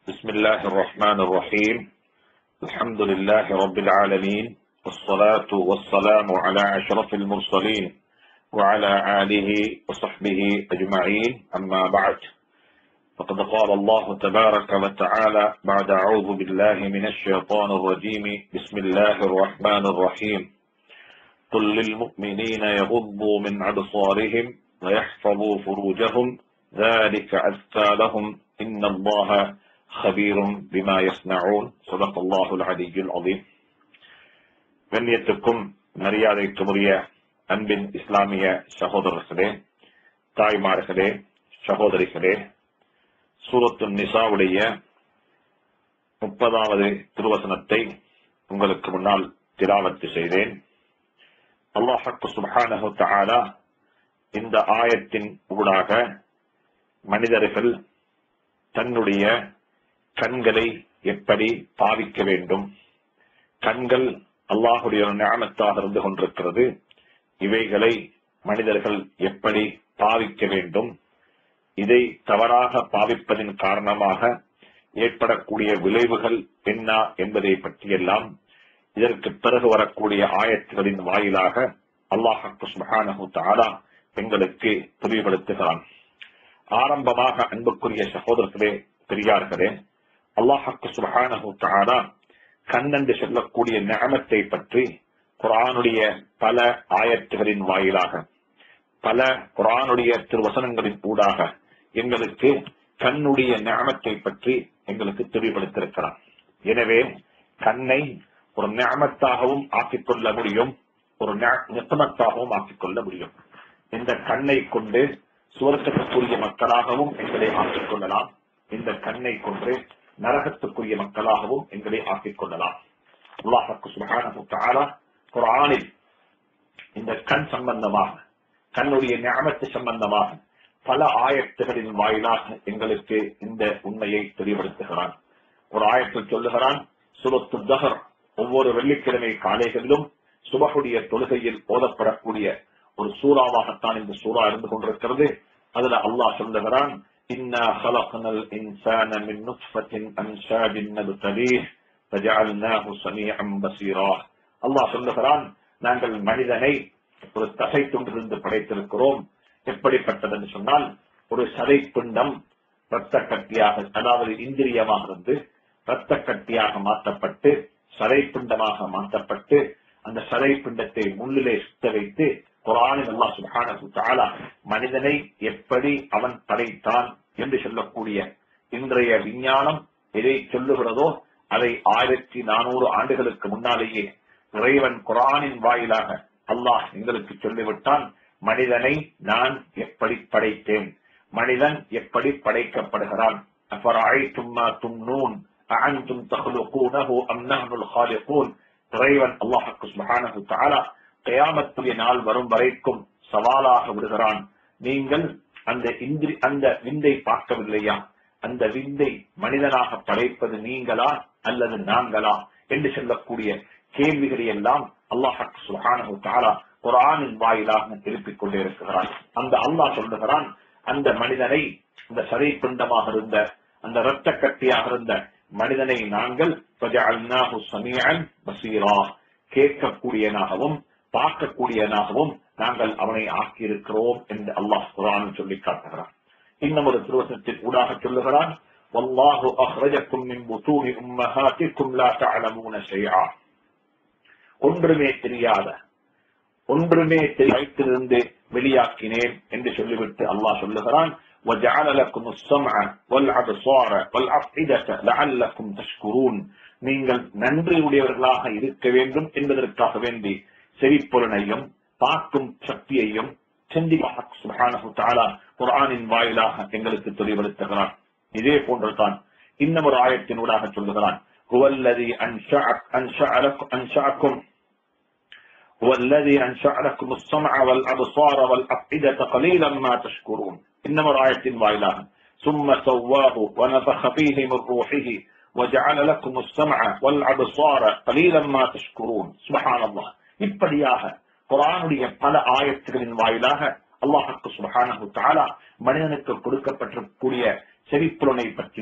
بسم الله الرحمن الرحيم الحمد لله رب العالمين والصلاة والسلام على أشرف المرسلين وعلى آله وصحبه أجمعين أما بعد فقد قال الله تبارك وتعالى بعد أعوذ بالله من الشيطان الرجيم بسم الله الرحمن الرحيم قل للمؤمنين يغضوا من أبصارهم ويحفظوا فروجهم ذلك أزكى لهم إن الله خبير بما يصنعون صدق الله العلي العظيم கண்ணியத்துக்கும் மரியாதைக்குரிய அன்பின் இஸ்லாமிய சகோதரர்களே தாய்மார்களே சகோதரிகளே சூரத்து நிசாவுடைய முப்பதாவது திருவசனத்தை உங்களுக்கு முன்னால் திலாவத்து செய்தேன் அல்லாஹக்கு சுபஹானஹு தஆலா இந்த ஆயத்தின் ஊடாக மனிதர்கள் தன்னுடைய கண்களை எப்படி பாவிக்க வேண்டும் கண்கள் அல்லாஹுடைய ஒரு ஞானத்தாக இருந்து கொண்டிருக்கிறது இவைகளை மனிதர்கள் எப்படி பாவிக்க வேண்டும் இதை தவறாக பாவிப்பதின் காரணமாக ஏற்படக்கூடிய விளைவுகள் என்ன என்பதை பற்றியெல்லாம் இதற்கு பிறகு வரக்கூடிய ஆயத்துகளின் வாயிலாக அல்லாஹு சுபஹானஹு தஆலா எங்களுக்கு தெளிவுபடுத்துகிறான் ஆரம்பமாக அன்புக்குரிய சகோதரர்களே பெரியார்களே அல்லாஹக்கு சுபஹானஹு தஆலா கண்ணென்று சொல்லக்கூடிய ஞானத்தை பற்றி குரானுடைய பல ஆயத்துகளின் வாயிலாக பல குரானுடைய திருவசனங்களின் ஊடாக எங்களுக்கு கண்ணுடைய ஞானத்தை பற்றி எங்களுக்கு தெளிவுபடுத்திருக்கிறான் எனவே கண்ணை ஒரு ஞானத்தாகவும் ஆக்கிக் கொள்ள முடியும் ஒரு நித்தமத்தாகவும் ஆக்கிக் கொள்ள முடியும் இந்த கண்ணை கொண்டு சுவர்க்கத்துக்குரிய மக்களாகவும் எங்களை ஆக்கிக் கொள்ளலாம் இந்த கண்ணை கொண்டு நரகத்துக்குரிய மக்களாகவும் எங்களை ஆக்கிக் கொள்ளலாம் அல்லாஹுக்கு சுபஹானஹு தஆலா குர்ஆனில் இந்த கண் சம்பந்தமாக கண்ணுடைய ஞாபத்து சம்பந்தமாக பல ஆயத்துகளின் வாயிலாக எங்களுக்கு இந்த உண்மையை தெளிவுபடுத்துகிறான் ஒரு ஆயத்தில் சொல்லுகிறான் சுரத்து தஹர் ஒவ்வொரு வெள்ளிக்கிழமை காலைகளிலும் சுபகுடைய தொழுகையில் ஓதப்படக்கூடிய ஒரு சூறாவாகத்தான் இந்த சூறா இருந்து கொண்டிருக்கிறது அதுல அல்லாஹ் சொல்லுகிறான் إنا خلقنا الإنسان من نطفة أمشاج نبتليه فجعلناه سميعا بصيرا அல்லாஹ் சொல்லுகிறான் நாங்கள் மனிதனை ஒரு தசை துண்டிலிருந்து படைத்திருக்கிறோம் எப்படிப்பட்டது என்று சொன்னால் ஒரு சதை பிண்டம் ரத்த கட்டியாக அதாவது இந்திரியமாக இருந்து ரத்த கட்டியாக மாற்றப்பட்டு சதை பிண்டமாக மாற்றப்பட்டு அந்த சதை பிண்டத்தை முள்ளிலே சுத்த வைத்து குரானில் அல்லாஹ் சுப்ஹானஹு தஆலா மனிதனை எப்படி அவன் படைத்தான் என்று சொல்லக்கூடிய இன்றைய விஞ்ஞானம் எதை சொல்லுகிறதோ அதை ஆயிரத்தி நானூறு ஆண்டுகளுக்கு முன்னாலேயே இறைவன் குரானின் வாயிலாக அல்லாஹ் எங்களுக்கு சொல்லிவிட்டான் மனிதனை நான் எப்படி படைத்தேன் மனிதன் எப்படி படைக்கப்படுகிறான் தும்னூன் أأنتم تخلقونه أم نحن الخالقون இறைவன் அல்லாஹுக்கு சுபஹானஹு தஆலா கயாமத்துடைய நாள் வரும் வரைக்கும் சவாலாக விடுகிறான் நீங்கள் அந்த இந்திரி அந்த விந்தை பார்க்கவில்லையா அந்த விந்தை மனிதனாக படைப்பது நீங்களா அல்லது நாங்களா என்று சொல்லக்கூடிய கேள்விகளை எல்லாம் அல்லாஹ் சுஹானு தாரா குரானின் வாயிலாக திருப்பிக் கொண்டே இருக்கிறான் அந்த அல்லாஹ் சொல்லுகிறான் அந்த மனிதனை இந்த சதை பிண்டமாக இருந்த அந்த இரத்த கட்டியாக இருந்த மனிதனை நாங்கள் கேட்கக்கூடியனாகவும் பார்க்கக்கூடியனாகவும் நாங்கள் அவனை ஆக்கியிருக்கிறோம் என்று அல்லாஹ் குரான் சொல்லி காட்டுகிறான் இன்னும் ஒரு திருவசனத்தில் ஊடாக சொல்லுகிறான் والله أخرجكم من بطون أمهاتكم لا تعلمون شيئا ஒன்றுமே தெரியாத ஒன்றுமே வைத்திருந்து வெளியாக்கினேன் என்று சொல்லிவிட்டு அல்லாஹ் சொல்லுகிறான் وجعل لكم السمع والابصار والافئده لعلكم تشكرون நீங்கள் நன்றி உடையவர்களாக இருக்க வேண்டும் என்பதற்காக வேண்டி செவிப்பொருளையும் பார்க்கும் சக்தியையும் குரானின் வாயிலாக எங்களுக்கு தெளிவுபடுத்துகிறான் இதே போன்றுதான் இன்னும் ஒரு ஆயத்தினூடாக சொல்லுகிறான் هو الذي أنشأكم هو الذي أنشأ لكم السمع والأبصار والأفئدة قليلا ما تشكرون إنما رآية وايلاه ثم سواه ونفخ فيه من روحه وجعل لكم السمع والأبصار قليلا ما تشكرون سبحان الله இப்படியாக குரானுடைய பல ஆயத்துகளின் வாயிலாக அல்லாஹுக்கு சுபஹானஹு தஆலா மனிதனுக்கு கொடுக்கப்பட்டிருக்கக்கூடிய செவிப்புலனை பற்றியும்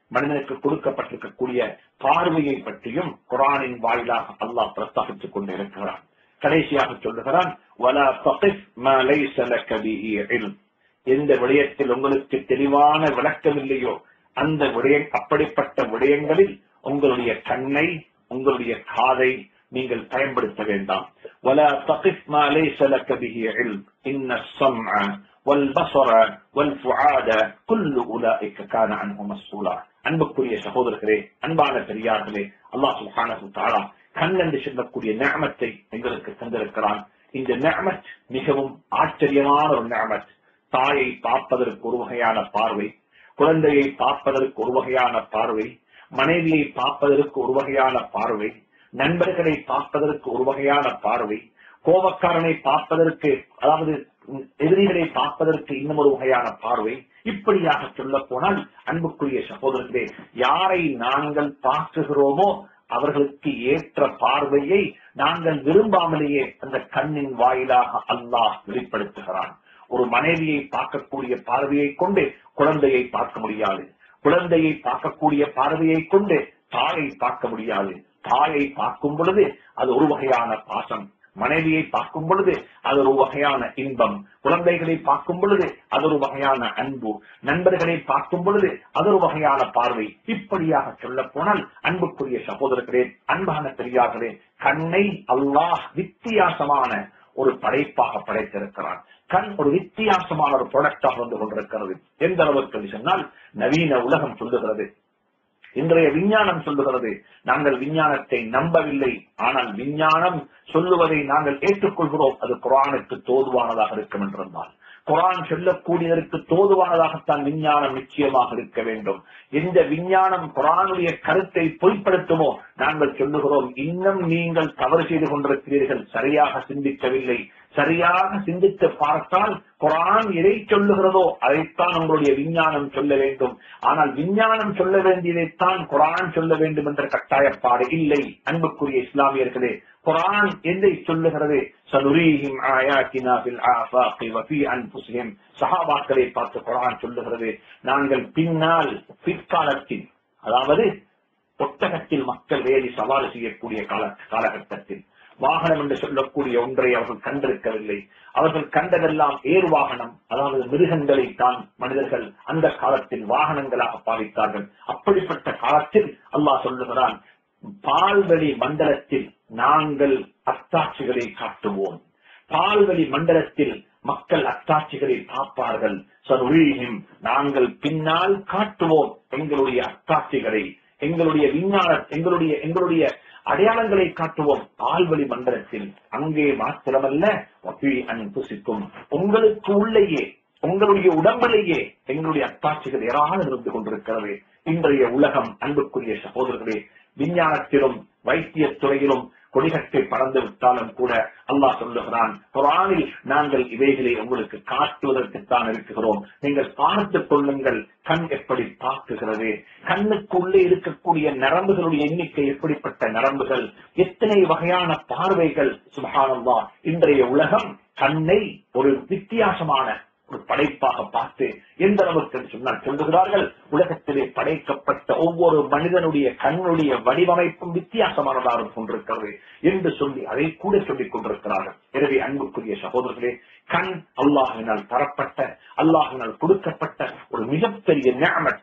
மனிதனுக்கு கொடுக்கப்பட்டிருக்கக்கூடிய பார்வையை பற்றியும் குரானின் வாயிலாக அல்லாஹ் பிரஸ்தாபித்துக் கொண்டு இருக்கிறான் கடைசியாக சொல்லுகிறான் "வலா தகிஃப் மா லைஸ லக பிஹி இல்ம்." எந்த விடயத்தில் உங்களுக்கு தெளிவான விளக்கம் இல்லையோ அந்த விடய அப்படிப்பட்ட விடயங்களில் உங்களுடைய கண்ணை உங்களுடைய காதை நீங்கள் பயன்படுத்த வேண்டாம் ولا تقف ما ليس لك به علم إن السمع والبصر والفعاد كل أولئك كان عنه مسؤولا அன்புக்குரிய சகோதரர்களே அன்பான பெரியார்களே அல்லாஹ் சுப்ஹானஹு தஆலா கண் என்று சொல்லக்கூடிய நிஅமத்தை எங்களுக்கு தந்திருக்கிறான் இந்த நிஅமத் மிகவும் ஆச்சரியமான ஒரு நிஅமத் தாயை பார்ப்பதற்கு ஒரு வகையான பார்வை குழந்தையை பார்ப்பதற்கு ஒரு வகையான பார்வை மனைவியை பார்ப்பதற்கு ஒரு வகையான பார்வை நண்பர்களை பார்ப்பதற்கு ஒரு வகையான பார்வை கோபக்காரனை பார்ப்பதற்கு அதாவது எதிரிகளை பார்ப்பதற்கு இன்னும் ஒரு வகையான பார்வை இப்படியாக சொல்ல போனால் அன்புக்குரிய சகோதரர்களே யாரை நாங்கள் பார்க்குகிறோமோ அவர்களுக்கு ஏற்ற பார்வையை நாங்கள் விரும்பாமலேயே அந்த கண்ணின் வாயிலாக அல்லாஹ் வெளிப்படுத்துகிறான் ஒரு மனைவியை பார்க்கக்கூடிய பார்வையை கொண்டு குழந்தையை பார்க்க முடியாது குழந்தையை பார்க்கக்கூடிய பார்வையை கொண்டு தாயை பார்க்க முடியாது தாயை பார்க்கும் பொழுது அது ஒரு வகையான பாசம் மனைவியை பார்க்கும் பொழுது அது ஒரு வகையான இன்பம் குழந்தைகளை பார்க்கும் பொழுது அது ஒரு வகையான அன்பு நண்பர்களை பார்க்கும் பொழுது அது ஒரு வகையான பார்வை இப்படியாக சொல்ல போனால் அன்புக்குரிய சகோதரர்களே அன்பான பெரியார்களே கண்ணை அல்லாஹ் வித்தியாசமான ஒரு படைப்பாக படைத்திருக்கிறான் கண் ஒரு வித்தியாசமான ஒரு ப்ராடக்டாக வந்து கொண்டிருக்கிறது எந்த அளவுக்கு என்று சொன்னால் நவீன உலகம் சொல்லுகிறது இன்றைய விஞ்ஞானம் சொல்லுகிறது நாங்கள் விஞ்ஞானத்தை நம்பவில்லை ஆனால் விஞ்ஞானம் சொல்லுவதை நாங்கள் ஏற்றுக்கொள்கிறோம் அது குரானுக்கு தோதுவானதாக இருக்கும் என்றிருந்தால் குரான் சொல்லக்கூடியதற்கு தோதுவானதாகத்தான் விஞ்ஞானம் நிச்சயமாக இருக்க வேண்டும் எந்த விஞ்ஞானம் குரானுடைய கருத்தை பொய்ப்படுத்துமோ நாங்கள் சொல்லுகிறோம் இன்னும் நீங்கள் தவறு செய்து கொண்டிருக்கிறீர்கள் சரியாக சிந்திக்கவில்லை சரியாக சிந்தித்து பார்த்தால் குரான் எதை சொல்லுகிறதோ அதைத்தான் உங்களுடைய விஞ்ஞானம் சொல்ல வேண்டும் ஆனால் விஞ்ஞானம் சொல்ல வேண்டியதைத்தான் குரான் சொல்ல வேண்டும் என்ற கட்டாயப்பாடு இல்லை அன்புக்குரிய இஸ்லாமியர்களே குரான் எதை சொல்லுகிறது சனுரீஹிம் ஆயாத்தினா ஃபில் ஆஃபாகி வஃபி அன்ஃபுஸிஹிம் சஹாபாக்களை பார்த்து குரான் சொல்லுகிறது நாங்கள் பின்னால் பிற்காலத்தில் அதாவது ஒட்டகத்தில் மக்கள் ஏறி சவால் செய்யக்கூடிய கால காலகட்டத்தில் வாகனம் என்று சொல்லக்கூடிய ஒன்றை அவர்கள் கண்டிருக்கவில்லை அவர்கள் கண்டதெல்லாம் ஏர் வாகனம் அதாவது மிருகங்களை தான் மனிதர்கள் அந்த காலத்தில் வாகனங்களாக பாவித்தார்கள் அப்படிப்பட்ட காலத்தில் அல்லாஹ் சொல்லுகிறான் பால்வெளி மண்டலத்தில் நாங்கள் அத்தாட்சிகளை காட்டுவோம் பால்வெளி மண்டலத்தில் மக்கள் அத்தாட்சிகளை பார்ப்பார்கள் சருவீகம் நாங்கள் பின்னால் காட்டுவோம் எங்களுடைய அத்தாட்சிகளை எங்களுடைய விஞ்ஞான எங்களுடைய எங்களுடைய அடையாளங்களை காட்டுவோம் பால்வழி மண்டலத்தில் அங்கே மாத்திரமல்ல அன்புசிக்கும் உங்களுக்கு உள்ளேயே உங்களுடைய உடம்பிலேயே எங்களுடைய அத்தாட்சிகள் ஏராளம் இருந்து கொண்டிருக்கிறது இன்றைய உலகம் அன்புக்குரிய சகோதரர்களே விஞ்ஞானத்திலும் வைத்திய துறையிலும் கொடிகட்டை பறந்து விட்டாலும் கூட அல்லாஹ் சொல்லுகிறான் குரானில் நாங்கள் இவைகளை உங்களுக்கு காட்டுவதற்குத்தான் இருக்கிறோம் நீங்கள் பார்த்துக் கொள்ளுங்கள் கண் எப்படி பார்க்குகிறது கண்ணுக்குள்ளே இருக்கக்கூடிய நரம்புகளுடைய எண்ணிக்கை எப்படிப்பட்ட நரம்புகள் எத்தனை வகையான பார்வைகள் சுபகானந்தா இன்றைய உலகம் கண்ணை ஒரு வித்தியாசமான ஒரு படைப்பாக பார்த்து எந்த அளவுக்கு சொன்னால் சொல்லுகிறார்கள் உலகத்திலே படைக்கப்பட்ட ஒவ்வொரு மனிதனுடைய கண்ணுடைய வடிவமைப்பும் வித்தியாசமானதாக கொண்டிருக்கிறது என்று சொல்லி அதை கூட சொல்லிக் கொண்டிருக்கிறார்கள் எனவே அன்புக்குரிய சகோதரர்களே கண் அல்லாஹினால் தரப்பட்ட அல்லாஹினால் கொடுக்கப்பட்ட ஒரு மிகப்பெரிய ஞாமத்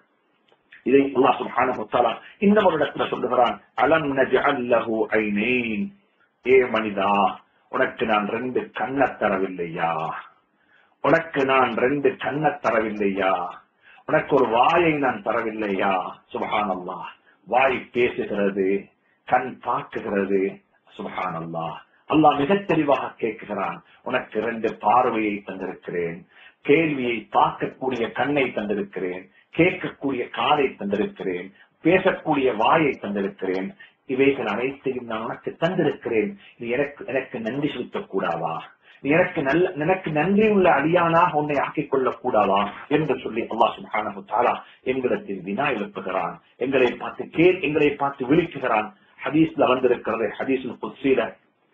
இதை அல்லாஹ் சுப்ஹானஹு தஆலா இன்னும் ஒரு இடத்துல சொல்லுகிறான் அலம் நஜஅல் லஹு ஐனைன் ஏ மனிதா உனக்கு நான் ரெண்டு கண்ண தரவில்லையா உனக்கு நான் ரெண்டு கண்ண தரவில்லையா உனக்கு ஒரு வாயை நான் தரவில்லையா சுபஹானல்லா வாய் பேசுகிறது கண் பார்க்குகிறது சுபஹானல்லா அல்லாஹ் மிக தெளிவாக கேட்கிறான் உனக்கு ரெண்டு பார்வையை தந்திருக்கிறேன் கேள்வியை பார்க்கக்கூடிய கண்ணை தந்திருக்கிறேன் கேட்கக்கூடிய காதை தந்திருக்கிறேன் பேசக்கூடிய வாயை தந்திருக்கிறேன் இவைகள் அனைத்தையும் நான் உனக்கு தந்திருக்கிறேன் நீ எனக்கு எனக்கு நன்றி செலுத்தக் கூடாதா நீ எனக்கு நல்ல எனக்கு நன்றி உள்ள அடியானாக உன்னை ஆக்கிக் கொள்ளக் கூடாதா என்று சொல்லி அல்லாஹ் சுப்ஹானஹு தஆலா எங்களிடத்தில் வினா எழுப்புகிறான் எங்களை பார்த்து கே எங்களை பார்த்து விழிக்குகிறான் ஹதீஸ்ல வந்திருக்கிறது ஹதீஸுல் குத்ஸில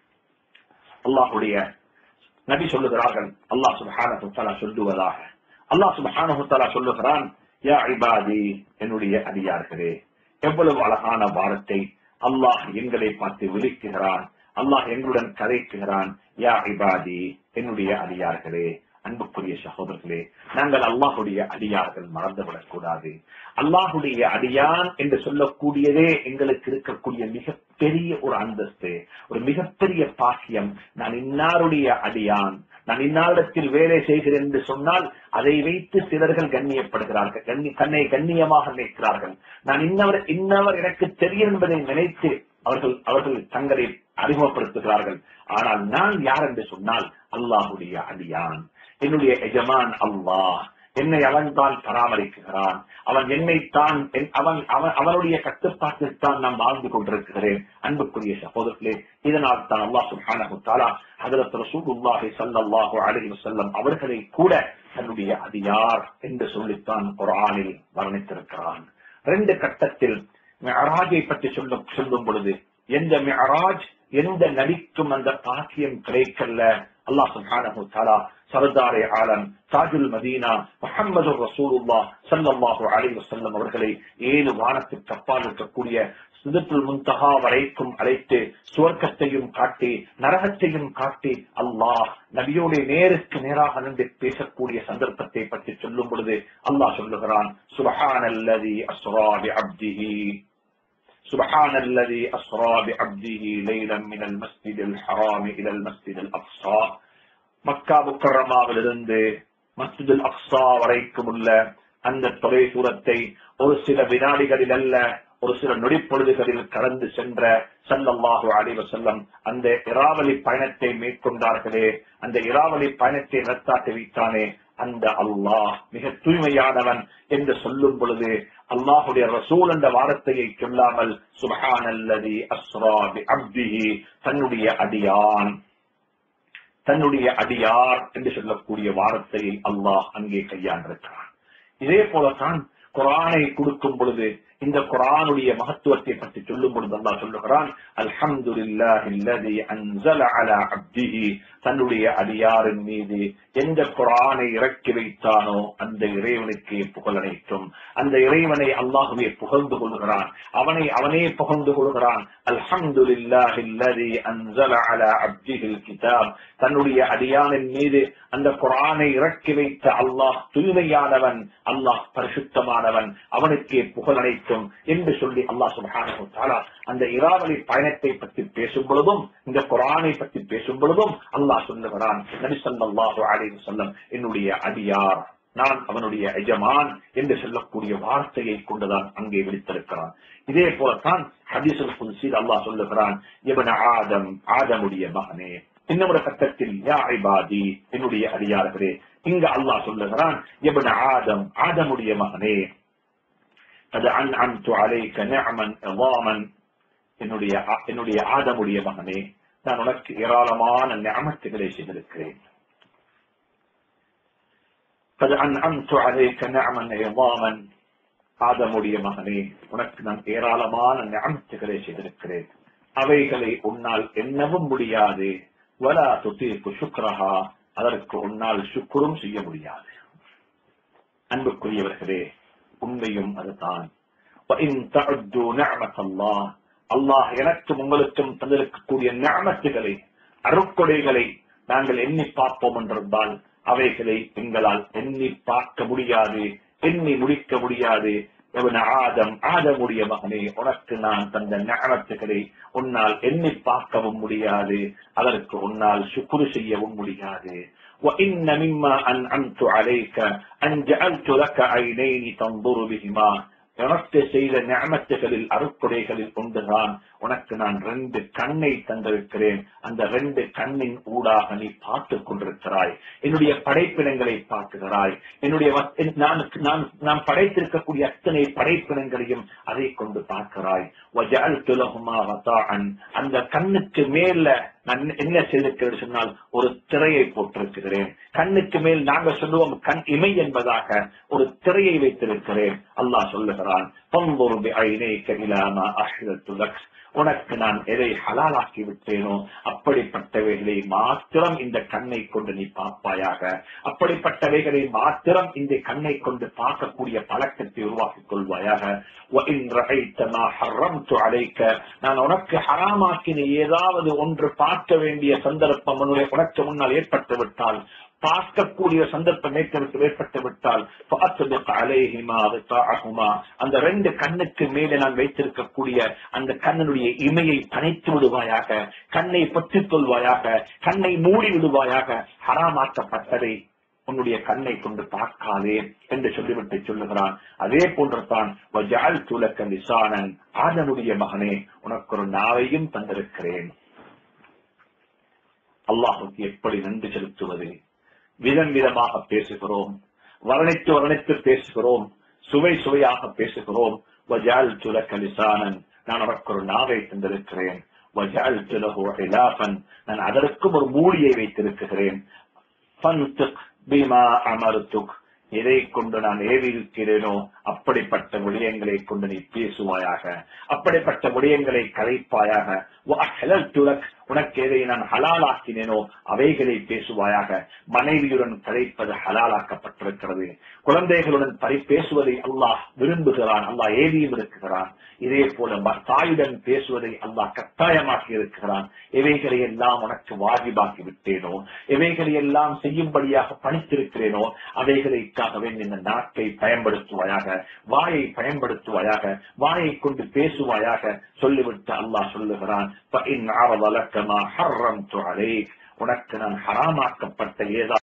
அல்லாஹ்வுடைய நபி சொல்லுகிறார்கள் அல்லாஹ் சுப்ஹானஹு தஆலா சொல்லுவதாக அல்லாஹ் சுப்ஹானஹு தஆலா சொல்லுகிறான் யா இபாதி என்னுடைய அடியார்களே எவ்வளவு அழகான வார்த்தை அல்லாஹ் எங்களை பார்த்து விழிக்குகிறான் அல்லாஹ் எங்களுடன் கதைக்குகிறான் யா இபாதி என்னுடைய அடியார்களே அன்புக்குரிய சகோதரர்களே நாங்கள் அல்லாஹுடைய அடியார்கள் மறந்துவிடக் கூடாது அல்லாஹுடைய அடியான் என்று சொல்லக்கூடியதே எங்களுக்கு இருக்கக்கூடிய மிகப்பெரிய ஒரு அந்தஸ்து ஒரு மிகப்பெரிய பாக்கியம் நான் இன்னாருடைய அடியான் நான் இன்னாரிடத்தில் வேலை செய்கிறேன் என்று சொன்னால் அதை வைத்து சிலர்கள் கண்ணியப்படுகிறார்கள் கண்ணி தன்னை கண்ணியமாக நினைக்கிறார்கள் நான் இன்னவர் இன்னவர் எனக்கு தெரியும் என்பதை நினைத்து அவர்கள் அவர்கள் தங்களை அறிமுகப்படுத்துகிறார்கள் ஆனால் நான் யார் என்று சொன்னால் அல்லாஹுடைய அடியான் என்னுடைய எஜமான் அல்லாஹ் என்னை அவன் தான் பராமரிக்கிறான் அவன் என்னை தான் அவன் அவன் அவனுடைய கட்டுப்பாட்டில் தான் நான் வாழ்ந்து கொண்டிருக்கிறேன் அன்புக்குரிய சகோதரர்களே இதனால் தான் அல்லாஹ் சுப்ஹானஹு தஆலா ஹஜரத் ரசூலுல்லாஹி ஸல்லல்லாஹு அலைஹி வஸல்லம் அவர்களை கூட தன்னுடைய அதியார் என்று சொல்லித்தான் குர்ஆனில் வர்ணித்திருக்கிறான் ரெண்டு கட்டத்தில் மிஅராஜை பற்றி சொல்ல சொல்லும் பொழுது எந்த மிஅராஜ் எந்த நடிக்கும் அந்த பாக்கியம் கிடைக்கல அல்லாஹ் சுப்ஹானஹு தஆலா சர்தாரே ஆலம் தாஜுல் மதீனா முஹம்மது ரசூலுல்லாஹ் ஸல்லல்லாஹு அலைஹி வஸல்லம் அவர்களை ஏழு வானத்துக்கு அப்பால் இருக்கக்கூடிய சிதத்துல் முன்தஹா வரைக்கும் அழைத்து சுவர்க்கத்தையும் காட்டி நரகத்தையும் காட்டி அல்லாஹ் நபியோட நேருக்கு நேராக நின்று பேசக்கூடிய சந்தர்ப்பத்தை பற்றி சொல்லும் பொழுது அல்லாஹ் சொல்லுகிறான் சுபஹானல்லதி அஸ்ரா பி அப்திஹி سبحان الذي أسرى بعبده ليلا من المسجد الحرام إلى المسجد الأقصى மக்கா முக்கரமாவிலிருந்து மஸ்ஜிதுல் அக்ஸா வரைக்கும் உள்ள அந்த தொலை தூரத்தை ஒரு சில வினாடிகளில் அல்ல ஒரு சில நொடிப்பொழுதுகளில் கடந்து சென்ற சல்லல்லாஹு அலைஹி வஸல்லம் அந்த இராவலி பயணத்தை மேற்கொண்டார்களே அந்த இராவலி பயணத்தை நடத்தாட்டி வைத்தானே அந்த அல்லாஹ் மிக தூய்மையானவன் என்று சொல்லும் பொழுது அல்லாஹுடைய ரசூல் என்ற வார்த்தையை சொல்லாமல் சுபஹானல்லதி அஸ்ரா பி அப்திஹி தன்னுடைய அடியான் தன்னுடைய அடியார் என்று சொல்லக்கூடிய வார்த்தையை அல்லாஹ் அங்கே கையாண்டிருக்கிறான் இதே போலத்தான் குரானை கொடுக்கும் பொழுது இந்த குரானுடைய மகத்துவத்தை பற்றி சொல்லும் பொழுது அல்லாஹ் சொல்லுகிறான் அல்ஹம்துலில்லாஹில்லதி அன்ஸல அலா அப்திஹி தன்னுடைய அடியாரின் மீது எந்த குரானை இறக்கி வைத்தானோ அந்த இறைவனுக்கு புகழனைக்கும் அந்த இறைவனை அல்லாஹுவே புகழ்ந்து கொள்கிறான் அவனை அவனே புகழ்ந்து கொள்கிறான் அல்ஹம்துலில்லாஹில்லதி அன்ஸல அலா அப்திஹில் கிதாப் தன்னுடைய அடியானின் மீது அந்த குரானை இறக்கி வைத்த அல்லாஹ் தூய்மையானவன் அல்லாஹ் பரிசுத்தமானவன் அவனுக்கே புகழனைக்கும் என்று சொல்லி அல்லாஹ் சுப்ஹானஹு தஆலா அந்த இராவலி பயணத்தை பற்றி பேசும் பொழுதும் இந்த குரானை பற்றி பேசும் பொழுதும் அல்லாஹ் சொல்லுகிறான் நபி ஸல்லல்லாஹு அலைஹி வஸல்லம் என்னுடைய அடியார் நான் அவனுடைய எஜமான் என்று சொல்லக்கூடிய வார்த்தையை கொண்டுதான் அங்கே விழித்திருக்கிறான் இதே போலத்தான் ஹதீசுல் குல்சில் அல்லாஹ் சொல்லுகிறான் இவன ஆதம் ஆதமுடைய மகனே இன்னொரு கட்டத்தில் யா இபாதி என்னுடைய அடியார்களே இங்க அல்லாஹ் சொல்லுகிறான் இவன ஆதம் ஆதமுடைய மகனே அது அன் அன்து அலைக்க நிஅமன் இதாமன் என்னுடைய என்னுடைய ஆதமுடைய மகனே நான் உனக்கு ஏராளமான நியமத்துகளை செய்திருக்கிறேன் قد أنعمت عليك نعما عظاما ஆதமுடைய மகனே உனக்கு நான் ஏராளமான நியமத்துகளை செய்திருக்கிறேன் அவைகளை உன்னால் எண்ணவும் முடியாது வலா துத்தீர்க்கு சுக்ரஹா அதற்கு உன்னால் சுக்குரும் செய்ய முடியாது அன்புக்குரியவர்களே உண்மையும் அதுதான் அல்லாஹ் எனக்கும் உங்களுக்கும் தந்திருக்கக்கூடிய ஞானத்துகளை அருக்கொடைகளை நாங்கள் எண்ணி பார்ப்போம் என்றிருந்தால் அவைகளை எங்களால் எண்ணி பார்க்க முடியாது எண்ணி முடிக்க முடியாது ஆதம் ஆதமுடைய மகனே உனக்கு நான் தந்த ஞானத்துகளை உன்னால் எண்ணி பார்க்கவும் முடியாது அதற்கு உன்னால் சுக்குரு செய்யவும் முடியாது وإن مما أنعمت عليك أن جعلت لك عينين تنظر بهما எனக்கு செய்த ஞாபகத்துகளில் அருக்குறைகளில் ஒன்றுதான் உனக்கு நான் ரெண்டு கண்ணை தந்திருக்கிறேன் அந்த ரெண்டு கண்ணின் ஊடாக நீ பார்த்துக் கொண்டிருக்கிறாய் என்னுடைய படைப்பினங்களை பார்க்கிறாய் என்னுடைய நான் நான் நான் படைத்திருக்கக்கூடிய அத்தனை படைப்பினங்களையும் அதை கொண்டு பார்க்கிறாய் அந்த கண்ணுக்கு மேல நான் என்ன செய்திருக்கிறேன் சொன்னால் ஒரு திரையை போட்டிருக்கிறேன் கண்ணுக்கு மேல் நாங்க சொல்லுவோம் கண் இமை என்பதாக ஒரு திரையை வைத்திருக்கிறேன் அல்லாஹ் சொல்லுகிறான் பம்பொரு ஐநேக்க இலாமா அஹ்லத்துலக் உனக்கு நான் எதை ஹலாலாக்கி விட்டேனோ அப்படிப்பட்டவைகளை மாத்திரம் இந்த கண்ணை கொண்டு நீ பார்ப்பாயாக அப்படிப்பட்டவைகளை மாத்திரம் இந்த கண்ணை கொண்டு பார்க்கக்கூடிய பழக்கத்தை உருவாக்கிக் கொள்வாயாக وَإِنْ رَأَيْتَ مَا حَرَّمْتُ عَلَيْكَ நான் உனக்கு ஹராமாக்கின ஏதாவது ஒன்று பார்க்க வேண்டிய சந்தர்ப்பம் உன்னுடைய உனக்கு முன்னால் ஏற்பட்டு விட்டால் பார்க்கக்கூடிய சந்தர்ப்பம் ஏற்பட்டு ஏற்பட்டு விட்டால் فَأَطْبِقْ عَلَيْهِمَا غِطَاءَهُمَا அந்த ரெண்டு கண்ணுக்கு மேலே நான் வைத்திருக்கக்கூடிய அந்த கண்ணனுடைய இமையை தனித்து விடுவாயாக கண்ணை பற்றிக் கொள்வாயாக கண்ணை மூடி விடுவாயாக ஹராமாக்கப்பட்டதை உன்னுடைய கண்ணை கொண்டு பார்க்காதே என்று சொல்லிவிட்டு சொல்லுகிறான் அதே போன்றுதான் வஜால் துலக்க லிசானன் ஆதனுடைய மகனே உனக்கு ஒரு நாவையும் தந்திருக்கிறேன் அல்லாஹுக்கு எப்படி நன்றி செலுத்துவது விதம் விதமாக பேசுகிறோம் வர்ணித்து வர்ணித்து பேசுகிறோம் சுவை சுவையாக பேசுகிறோம் வஜால் துலக்க லிசானன் நான் உனக்கு ஒரு நாவை தந்திருக்கிறேன் வஜால் துலகு இலாஃபன் நான் அதற்கும் ஒரு மூலியை வைத்திருக்கிறேன் ஃபன்திக் பிமா அமர்த்துக் எதை கொண்டு நான் ஏவி இருக்கிறேனோ அப்படிப்பட்ட விடயங்களை கொண்டு நீ பேசுவாயாக அப்படிப்பட்ட விடயங்களை கலைப்பாயாக வஅஹ்லல்துலக், உனக்கு எதை நான் ஹலாலாக்கினேனோ அவைகளை பேசுவாயாக மனைவியுடன் கலைப்பது ஹலாலாக்கப்பட்டிருக்கிறது குழந்தைகளுடன் பரி பேசுவதை அல்லாஹ் விரும்புகிறான் அல்லாஹ் ஏவியும் இருக்கிறான் இதே போல ம- தாயுடன் பேசுவதை அல்லாஹ் கட்டாயமாக்கி இருக்கிறான் எவைகளை எல்லாம் உனக்கு வாஜிபாக்கி விட்டேனோ எவைகளை எல்லாம் செய்யும்படியாக பணித்திருக்கிறேனோ அவைகளுக்காகவே இந்த நாட்டை பயன்படுத்துவாயாக வாயை பயன்படுத்துவாயாக வாயை கொண்டு பேசுவாயாக சொல்லிவிட்டு அல்லாஹ் சொல்லுகிறான் "فَإِنْ عَرَضَ لَكَ مَا حَرَّمْتُ عَلَيْكَ உனக்கு நான் ஹராமாக்கப்பட்ட ஏதாவது